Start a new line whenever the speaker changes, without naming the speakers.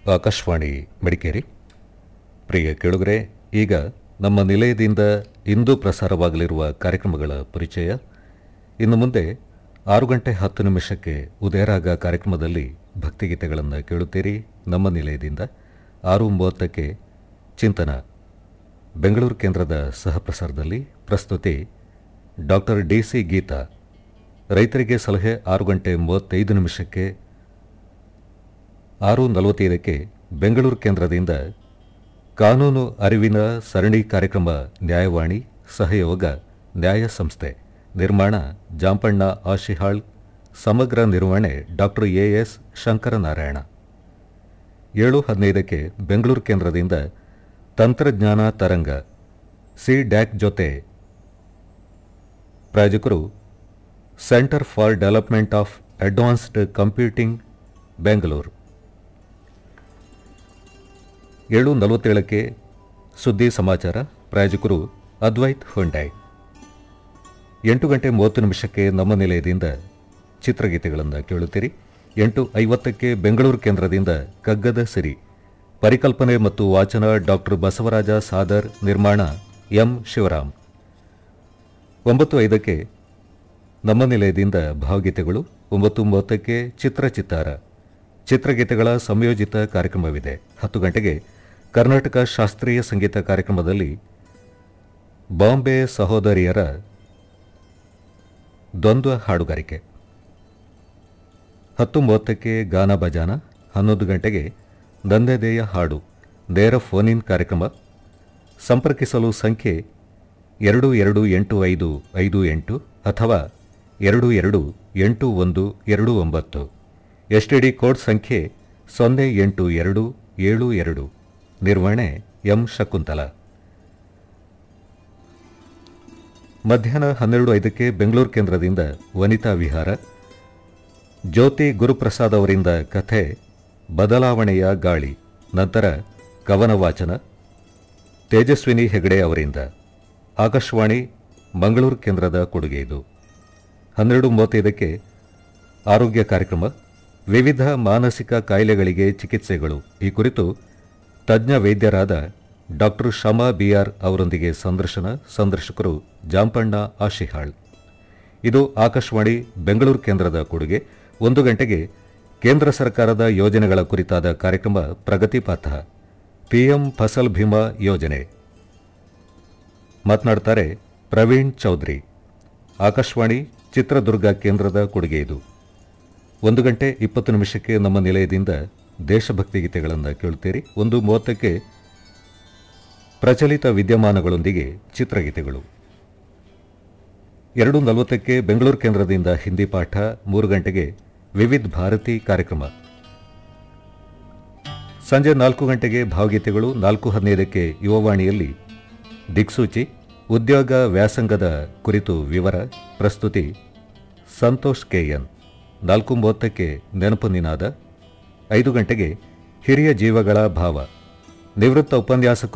ಆಕಾಶವಾಣಿ ಮಡಿಕೇರಿ ಪ್ರಿಯ ಕೇಳುಗರೆ ಈಗ ನಮ್ಮ ನಿಲಯದಿಂದ ಇಂದು ಪ್ರಸಾರವಾಗಲಿರುವ ಕಾರ್ಯಕ್ರಮಗಳ ಪರಿಚಯ ಇನ್ನು ಮುಂದೆ ಆರು ಗಂಟೆ ಹತ್ತು ನಿಮಿಷಕ್ಕೆ ಉದಯರಾಗ ಕಾರ್ಯಕ್ರಮದಲ್ಲಿ ಭಕ್ತಿಗೀತೆಗಳನ್ನು ಕೇಳುತ್ತೀರಿ ನಮ್ಮ ನಿಲಯದಿಂದ ಆರು ಮೂವತ್ತಕ್ಕೆ ಚಿಂತನ ಬೆಂಗಳೂರು ಕೇಂದ್ರದ ಸಹಪ್ರಸಾರದಲ್ಲಿ ಪ್ರಸ್ತುತಿ ಡಾಕ್ಟರ್ ಡಿ ಸಿ ಗೀತಾ ರೈತರಿಗೆ ಸಲಹೆ ಆರು ಗಂಟೆ ಮೂವತ್ತೈದು ನಿಮಿಷಕ್ಕೆ ಆರು ನಲವತ್ತೈದಕ್ಕೆ ಬೆಂಗಳೂರು ಕೇಂದ್ರದಿಂದ ಕಾನೂನು ಅರಿವಿನ ಸರಣಿ ಕಾರ್ಯಕ್ರಮ ನ್ಯಾಯವಾಣಿ ಸಹಯೋಗ ನ್ಯಾಯ ಸಂಸ್ಥೆ ನಿರ್ಮಾಣ ಜಾಂಪಣ್ಣ ಆಶಿಹಾಳ್ ಸಮಗ್ರ ನಿರ್ವಹಣೆ ಡಾಕ್ಟರ್ ಎ ಎಸ್ ಶಂಕರನಾರಾಯಣ ಏಳು ಹದಿನೈದಕ್ಕೆ ಬೆಂಗಳೂರು ಕೇಂದ್ರದಿಂದ ತಂತ್ರಜ್ಞಾನ ತರಂಗ ಸಿ ಡ್ಯಾಕ್ ಜೊತೆ ಪ್ರಾಯೋಜಕರು centre for development of advanced computing Bengaluru ಏಳು ನಲವತ್ತೇಳಕ್ಕೆ ಸುದ್ದಿ ಸಮಾಚಾರ ಪ್ರಾಯೋಜಕರು ಅದ್ವೈತ್ ಹೊಂಡಾಯ್ ಎಂಟು ಗಂಟೆ ಮೂವತ್ತು ನಿಮಿಷಕ್ಕೆ ನಮ್ಮ ನಿಲಯದಿಂದ ಚಿತ್ರಗೀತೆಗಳನ್ನು ಕೇಳುತ್ತೀರಿ ಎಂಟು ಐವತ್ತಕ್ಕೆ ಬೆಂಗಳೂರು ಕೇಂದ್ರದಿಂದ ಕಗ್ಗದ ಸಿರಿ ಪರಿಕಲ್ಪನೆ ಮತ್ತು ವಾಚನ ಡಾಕ್ಟರ್ ಬಸವರಾಜ ಸಾದರ್ ನಿರ್ಮಾಣ ಎಂ ಶಿವರಾಮ್ ಒಂಬತ್ತು ಐದಕ್ಕೆ ನಮ್ಮ ನಿಲಯದಿಂದ ಭಾವಗೀತೆಗಳು ಒಂಬತ್ತು ಮೂವತ್ತಕ್ಕೆ ಚಿತ್ರಚಿತ್ತಾರ ಚಿತ್ರಗೀತೆಗಳ ಸಂಯೋಜಿತ ಕಾರ್ಯಕ್ರಮವಿದೆ ಹತ್ತು ಗಂಟೆಗೆ ಕರ್ನಾಟಕ ಶಾಸ್ತ್ರೀಯ ಸಂಗೀತ ಕಾರ್ಯಕ್ರಮದಲ್ಲಿ ಬಾಂಬೆ ಸಹೋದರಿಯರ ದ್ವಂದ್ವ ಹಾಡುಗಾರಿಕೆ ಹತ್ತು ಮೂವತ್ತಕ್ಕೆ ಗಾನ ಬಜಾನ ಹನ್ನೊಂದು ಗಂಟೆಗೆ ನಂದೆದೆಯ ಹಾಡು ನೇರ ಫೋನ್ ಇನ್ ಕಾರ್ಯಕ್ರಮ ಸಂಪರ್ಕಿಸಲು ಸಂಖ್ಯೆ ಎರಡು ಎರಡು ಎಂಟು ಐದು ಐದು ಎಂಟು ಅಥವಾ ಎರಡು ಎರಡು ಎಂಟು ಒಂದು ಎರಡು ಒಂಬತ್ತು ಎಸ್ಟಿಡಿ ಕೋಡ್ ಸಂಖ್ಯೆ ಸೊನ್ನೆ ಎಂಟು ಎರಡು ಏಳು ಎರಡು ನಿರ್ವಹಣೆ ಎಂ ಶಕುಂತಲ ಮಧ್ಯಾಹ್ನ ಹನ್ನೆರಡು ಐದಕ್ಕೆ ಬೆಂಗಳೂರು ಕೇಂದ್ರದಿಂದ ವನಿತಾ ವಿಹಾರ ಜ್ಯೋತಿ ಗುರುಪ್ರಸಾದ್ ಅವರಿಂದ ಕಥೆ ಬದಲಾವಣೆಯ ಗಾಳಿ ನಂತರ ಕವನ ವಾಚನ ತೇಜಸ್ವಿನಿ ಹೆಗಡೆ ಅವರಿಂದ ಆಕಾಶವಾಣಿ ಮಂಗಳೂರು ಕೇಂದ್ರದ ಕೊಡುಗೆ ಇದು ಹನ್ನೆರಡು ಮೂವತ್ತೈದಕ್ಕೆ ಆರೋಗ್ಯ ಕಾರ್ಯಕ್ರಮ ವಿವಿಧ ಮಾನಸಿಕ ಕಾಯಿಲೆಗಳಿಗೆ ಚಿಕಿತ್ಸೆಗಳು ಈ ಕುರಿತು ತಜ್ಞ ವೈದ್ಯರಾದ ಡಾಕ್ಟರ್ ಶಮಾ ಬಿಆರ್ ಅವರೊಂದಿಗೆ ಸಂದರ್ಶನ ಸಂದರ್ಶಕರು ಜಾಂಪಣ್ಣ ಆಶಿಹಾಳ್ ಇದು ಆಕಾಶವಾಣಿ ಬೆಂಗಳೂರು ಕೇಂದ್ರದ ಕೊಡುಗೆ ಒಂದು ಗಂಟೆಗೆ ಕೇಂದ್ರ ಸರ್ಕಾರದ ಯೋಜನೆಗಳ ಕುರಿತಾದ ಕಾರ್ಯಕ್ರಮ ಪ್ರಗತಿ ಪಥ ಪಿಎಂ ಫಸಲ್ ಭೀಮಾ ಯೋಜನೆ ಮಾತನಾಡ್ತಾರೆ ಪ್ರವೀಣ್ ಚೌಧರಿ ಆಕಾಶವಾಣಿ ಚಿತ್ರದುರ್ಗ ಕೇಂದ್ರದ ಕೊಡುಗೆ ಇದು ಒಂದು ಗಂಟೆ ಇಪ್ಪತ್ತು ನಿಮಿಷಕ್ಕೆ ನಮ್ಮ ನಿಲಯದಿಂದ ದೇಶಭಕ್ತಿ ಗೀತೆಗಳನ್ನು ಕೇಳುತ್ತೀರಿ ಒಂದು ಮೂವತ್ತಕ್ಕೆ ಪ್ರಚಲಿತ ವಿದ್ಯಮಾನಗಳೊಂದಿಗೆ ಚಿತ್ರಗೀತೆಗಳು ಎರಡು ನಲವತ್ತಕ್ಕೆ ಬೆಂಗಳೂರು ಕೇಂದ್ರದಿಂದ ಹಿಂದಿ ಪಾಠ ಮೂರು ಗಂಟೆಗೆ ವಿವಿಧ ಭಾರತಿ ಕಾರ್ಯಕ್ರಮ ಸಂಜೆ ನಾಲ್ಕು ಗಂಟೆಗೆ ಭಾವಗೀತೆಗಳು ನಾಲ್ಕು ಹದಿನೈದಕ್ಕೆ ಯುವವಾಣಿಯಲ್ಲಿ ದಿಕ್ಸೂಚಿ ಉದ್ಯೋಗ ವ್ಯಾಸಂಗದ ಕುರಿತು ವಿವರ ಪ್ರಸ್ತುತಿ ಸಂತೋಷ್ ಕೆಎನ್ ನಾಲ್ಕು ಮೂವತ್ತಕ್ಕೆ ನೆನಪು ನಿನಾದ ಐದು ಗಂಟೆಗೆ ಹಿರಿಯ ಜೀವಗಳ ಭಾವ ನಿವೃತ್ತ ಉಪನ್ಯಾಸಕರು